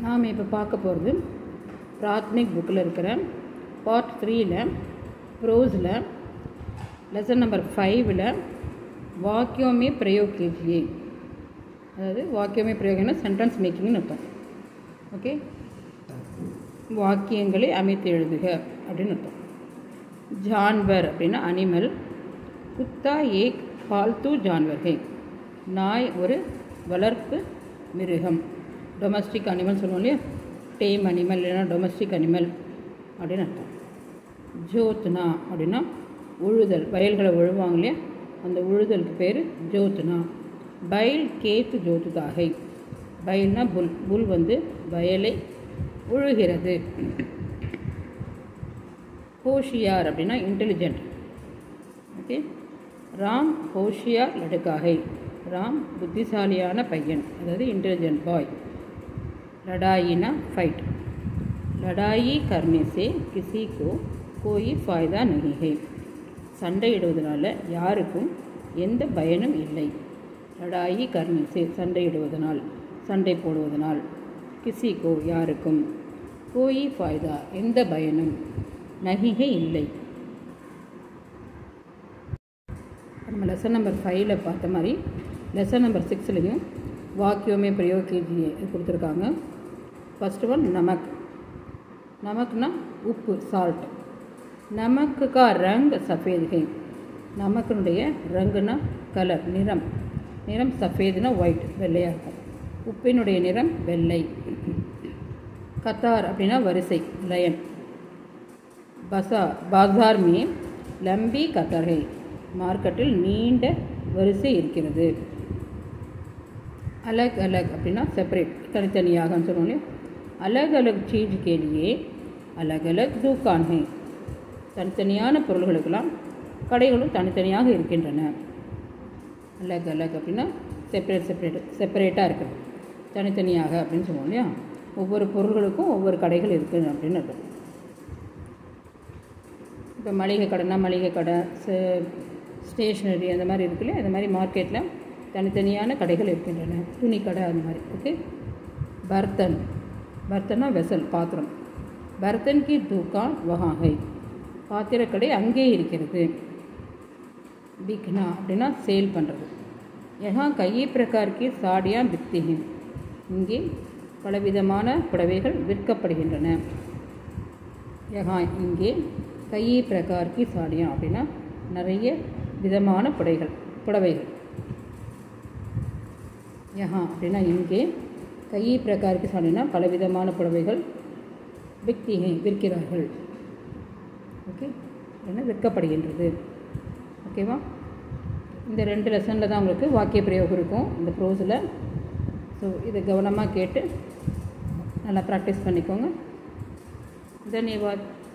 நாம் இப்போ பார்க்க போகிறது பிராத்மிக் புக்கில் இருக்கிற பார்ட் த்ரீயில் ப்ரோஸில் லெசன் நம்பர் ஃபைவ்ல வாக்கியோமே பிரயோக் कीजिए அதாவது வாக்கியமே பிரயோகம்னா சென்டென்ஸ் மேக்கிங்னு அர்த்தம் ஓகே வாக்கியங்களை அமைத்து எழுதுக அப்படின்னு அர்த்தம் ஜான்வர் அப்படின்னா அனிமல் குத்தா ஏக் பால்து ஜான்வர் ஹே நாய் ஒரு வளர்ப்பு மிருகம் டொமஸ்டிக் அனிமல் சொல்லுவோம் இல்லையா டேம் அனிமல் இல்லைன்னா டொமஸ்டிக் அனிமல் அப்படின்னு அர்த்தம் ஜோத்னா அப்படின்னா உழுதல் வயல்களை உழுவாங்க இல்லையா அந்த உழுதலுக்கு பேர் ஜோத்னா பைல் கேத்து ஜோத்துதாகை பைல்னா புல் புல் வந்து வயலை உழுகிறது ஹோஷியார் அப்படின்னா இன்டெலிஜென்ட் ஓகே ராம் ஹோஷியார் லடுக்காகை ராம் புத்திசாலியான பையன் அதாவது இன்டெலிஜென்ட் பாய் लड़ाईना फाइट लड़ाई करने से किसी को कोई फ़ायदा नहीं है சண்டையிடுவதனால யாருக்கும் எந்த பயனும் இல்லை லடாயி கர்ணிசே சண்டையிடுவதனால் சண்டை போடுவதனால் கிசிக்கோ யாருக்கும் கோயி ஃபாய்தா எந்த பயனும் நகிகை இல்லை நம்ம லெசன் நம்பர் ஃபைவ்ல பார்த்த மாதிரி லெசன் நம்பர் சிக்ஸ்லேயும் வாக்கியோமே பிரயோக கேஜி கொடுத்துருக்காங்க ஃபஸ்ட்டு ஒன் நமக் நமக்னா உப்பு சால்ட் நமக்கு கா ரங் சஃபேத் ஹை நமக்குனுடைய ரங்குனா கலர் நிறம் நிறம் சஃபேதுனா ஒயிட் வெள்ளையாக இருக்கும் உப்பினுடைய நிறம் வெள்ளை கத்தார் அப்படின்னா வரிசை லயன் பசா பாசார் மே லம்பி கத்தார் ஹை மார்க்கெட்டில் நீண்ட வரிசை இருக்கிறது अलग अलग அப்படின்னா செப்பரேட் தனித்தனியாகன்னு சொல்லுவோம் இல்லையா अलग अलग चीज़ के लिए अलग अलग दुकान है தனித்தனியான பொருள்களுக்கெல்லாம் கடைகளும் தனித்தனியாக இருக்கின்றன அலக் அலக் அப்படின்னா செப்பரேட் செப்பரேட் செப்பரேட்டாக இருக்குது தனித்தனியாக அப்படின்னு சொல்லுவோம் இல்லையா ஒவ்வொரு பொருள்களுக்கும் ஒவ்வொரு கடைகள் இருக்குது அப்படின்னு அர்த்தம் இப்போ மளிகை கடைனா மளிகை கடை ஸ்டேஷ்னரி அந்த மாதிரி இருக்கு இல்லையா அந்த மாதிரி மார்க்கெட்டில் தனித்தனியான கடைகள் இருக்கின்றன துணி கடை அந்த மாதிரி ஓகே பர்த்தன் பர்த்தனா வெசல் பாத்திரம் பர்த்தன் கி தூக்கான் வகாகை பாத்திரக்கடை அங்கே இருக்கிறது பிக்னா அப்படின்னா சேல் பண்ணுறது யஹா கையை பிரகார்க்கு சாடியாக வித்திகி இங்கே பலவிதமான புடவைகள் விற்கப்படுகின்றன யஹா இங்கே கையை பிரகார்க்கு சாடியா அப்படின்னா நிறைய விதமான புடைகள் புடவைகள் யஹா அப்படின்னா இங்கே கையை பிரகாருக்கு சாடினா பலவிதமான புடவைகள் விற்கிகை விற்கிறார்கள் ஓகே என்ன விற்கப்படுகின்றது ஓகேவா இந்த ரெண்டு லெசனில் தான் உங்களுக்கு வாக்கிய பிரயோகம் இருக்கும் இந்த ப்ரோஸில் ஸோ இதை கவனமாக கேட்டு நல்லா ப்ராக்டிஸ் பண்ணிக்கோங்க தன்யவாத்